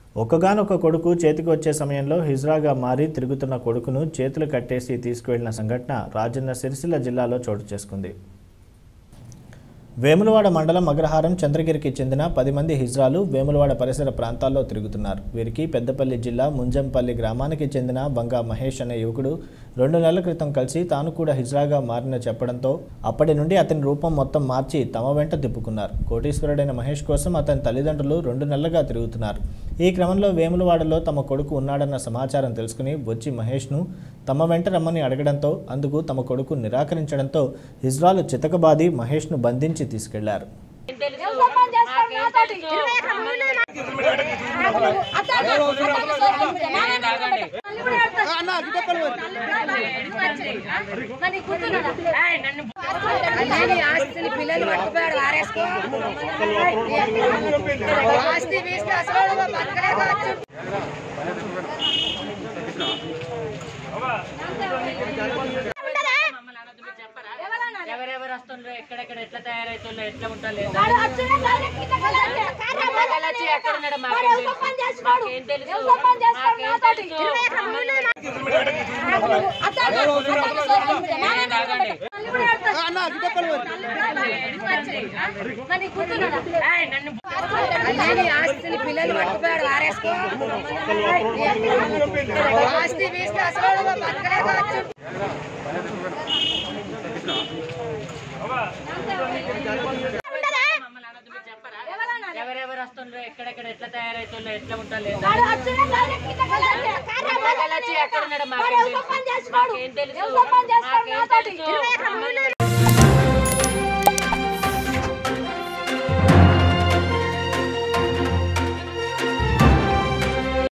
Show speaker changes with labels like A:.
A: ఒక్కగానొక్క కొడుకు చేతికి వచ్చే సమయంలో హిజ్రాగా మారి తిరుగుతున్న కొడుకును చేతులు కట్టేసి తీసుకువెళ్లిన సంఘటన రాజన్న సిరిసిల్ల జిల్లాలో చోటు చేసుకుంది వేములవాడ మండలం అగ్రహారం చంద్రగిరికి చెందిన పది మంది హిజ్రాలు వేములవాడ పరిసర ప్రాంతాల్లో తిరుగుతున్నారు వీరికి పెద్దపల్లి జిల్లా ముంజంపల్లి గ్రామానికి చెందిన బంగా మహేష్ అనే యువకుడు రెండు నెలల క్రితం కలిసి తాను కూడా హిజ్రాగా మారిన చెప్పడంతో అప్పటి నుండి అతని రూపం మొత్తం మార్చి తమ వెంట తిప్పుకున్నారు కోటీశ్వరుడైన మహేష్ కోసం అతని తల్లిదండ్రులు రెండు నెలలుగా తిరుగుతున్నారు ఈ క్రమంలో వేములవాడలో తమ కొడుకు ఉన్నాడన్న సమాచారం తెలుసుకుని వచ్చి మహేష్ను తమ వెంట రమ్మని అడగడంతో అందుకు తమ కొడుకు నిరాకరించడంతో హిజ్రాలు చితకబాది మహేష్ను బంధించి తీసుకెళ్లారు
B: ఆస్తిని పిల్లలు పట్టుకుపోయాడు వారేసుకో ఆస్తి వీస్తే అసలు బతకలే కావచ్చు
C: ఎవరెవరు వస్తుండ్రో ఎక్కడెక్కడ ఎట్లా తయారైతుండ్రో ఎట్లా ఉంటారు వచ్చి ఎక్కడ ఉన్నాడో మాకేం తెలుసు మాకేం తెలుసు మాకేం తెలుసు ఆగండి. ఏయ్, నన్ను
B: అన్నీ ఆస్తిని పిల్లలు పట్టుకుపోయాడు వారేసుకో ఆస్తి వీస్తే అసలు బతకలే కావచ్చు
C: మమ్మల్ని అనొద్దు, మీరు చెప్పరా ఎవరెవరు వస్తుండ్రో ఎక్కడెక్కడ ఎట్లా తయారైతుండ్రో ఎట్లా ఉంటారు వచ్చి ఎక్కడ ఉన్నాడో మాకేం తెలుసు మాకేం తెలుసు మాకేం తెలుసు